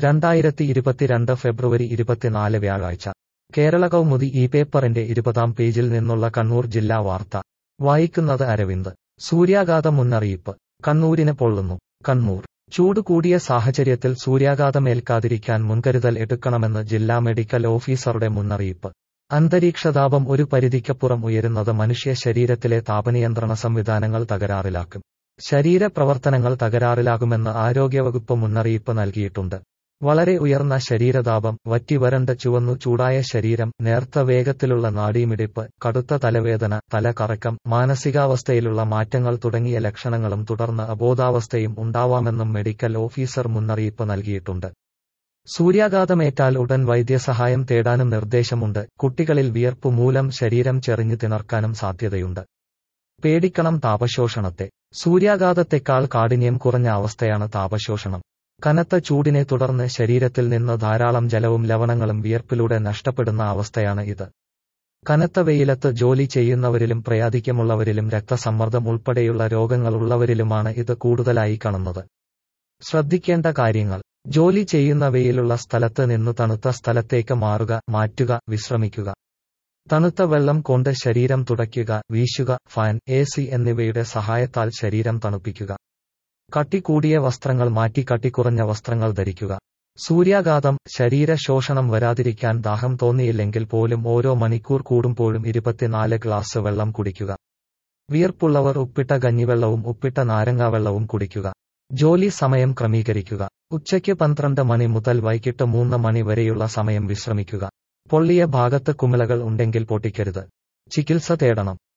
രണ്ടായിരത്തി ഇരുപത്തിരണ്ട് ഫെബ്രുവരി ഇരുപത്തിനാല് വ്യാഴാഴ്ച കേരള കൗമുദി ഈ പേപ്പറിന്റെ ഇരുപതാം പേജിൽ നിന്നുള്ള കണ്ണൂർ ജില്ലാ വാർത്ത വായിക്കുന്നത് അരവിന്ദ് സൂര്യാഘാത മുന്നറിയിപ്പ് കണ്ണൂരിന് പൊള്ളുന്നു കണ്ണൂർ ചൂട് കൂടിയ സാഹചര്യത്തിൽ സൂര്യാഘാതമേൽക്കാതിരിക്കാൻ മുൻകരുതൽ എടുക്കണമെന്ന് ജില്ലാ മെഡിക്കൽ ഓഫീസറുടെ മുന്നറിയിപ്പ് അന്തരീക്ഷതാപം ഒരു പരിധിക്കപ്പുറം ഉയരുന്നത് മനുഷ്യ ശരീരത്തിലെ താപനിയന്ത്രണ സംവിധാനങ്ങൾ തകരാറിലാക്കും ശരീരപ്രവർത്തനങ്ങൾ തകരാറിലാകുമെന്ന് ആരോഗ്യവകുപ്പ് മുന്നറിയിപ്പ് നൽകിയിട്ടുണ്ട് വളരെ ഉയർന്ന ശരീരതാപം വറ്റിവരണ്ട് ചുവന്നു ചൂടായ ശരീരം നേർത്ത വേഗത്തിലുള്ള നാഡീമിടിപ്പ് കടുത്ത തലവേദന തലകറക്കം മാനസികാവസ്ഥയിലുള്ള മാറ്റങ്ങൾ തുടങ്ങിയ ലക്ഷണങ്ങളും തുടർന്ന് അബോധാവസ്ഥയും ഉണ്ടാവാമെന്നും മെഡിക്കൽ ഓഫീസർ മുന്നറിയിപ്പ് നൽകിയിട്ടുണ്ട് സൂര്യാഘാതമേറ്റാൽ ഉടൻ വൈദ്യസഹായം തേടാനും നിർദ്ദേശമുണ്ട് കുട്ടികളിൽ വിയർപ്പ് മൂലം ശരീരം ചെറിഞ്ഞു തിണർക്കാനും സാധ്യതയുണ്ട് പേടിക്കണം താപശോഷണത്തെ സൂര്യാഘാതത്തെക്കാൾ കാഠിന്യം കുറഞ്ഞ അവസ്ഥയാണ് താപശോഷണം കനത്ത ചൂടിനെ തുടർന്ന് ശരീരത്തിൽ നിന്ന് ധാരാളം ജലവും ലവണങ്ങളും വിയർപ്പിലൂടെ നഷ്ടപ്പെടുന്ന അവസ്ഥയാണ് ഇത് കനത്ത വെയിലത്ത് ജോലി ചെയ്യുന്നവരിലും പ്രയാധിക്യമുള്ളവരിലും രക്തസമ്മർദ്ദം ഉൾപ്പെടെയുള്ള രോഗങ്ങളുള്ളവരിലുമാണ് ഇത് കൂടുതലായി കാണുന്നത് ശ്രദ്ധിക്കേണ്ട കാര്യങ്ങൾ ജോലി ചെയ്യുന്ന വെയിലുള്ള സ്ഥലത്ത് നിന്ന് തണുത്ത സ്ഥലത്തേക്ക് മാറുക മാറ്റുക വിശ്രമിക്കുക തണുത്ത വെള്ളം കൊണ്ട് ശരീരം തുടയ്ക്കുക വീശുക ഫാൻ എ സി എന്നിവയുടെ സഹായത്താൽ ശരീരം തണുപ്പിക്കുക കട്ടി കൂടിയ വസ്ത്രങ്ങൾ മാറ്റി കട്ടിക്കുറഞ്ഞ വസ്ത്രങ്ങൾ ധരിക്കുക സൂര്യാഘാതം ശരീര ശോഷണം വരാതിരിക്കാൻ ദാഹം തോന്നിയില്ലെങ്കിൽ പോലും ഓരോ മണിക്കൂർ കൂടുമ്പോഴും ഇരുപത്തിനാല് ഗ്ലാസ് വെള്ളം കുടിക്കുക വിയർപ്പുള്ളവർ ഉപ്പിട്ട കഞ്ഞിവെള്ളവും ഉപ്പിട്ട നാരങ്ങാവെള്ളവും കുടിക്കുക ജോലി സമയം ക്രമീകരിക്കുക ഉച്ചയ്ക്ക് പന്ത്രണ്ട് മണി മുതൽ വൈകിട്ട് മൂന്ന് മണി വരെയുള്ള സമയം വിശ്രമിക്കുക പൊള്ളിയ ഭാഗത്ത് കുമിളകൾ ഉണ്ടെങ്കിൽ പൊട്ടിക്കരുത് ചികിത്സ തേടണം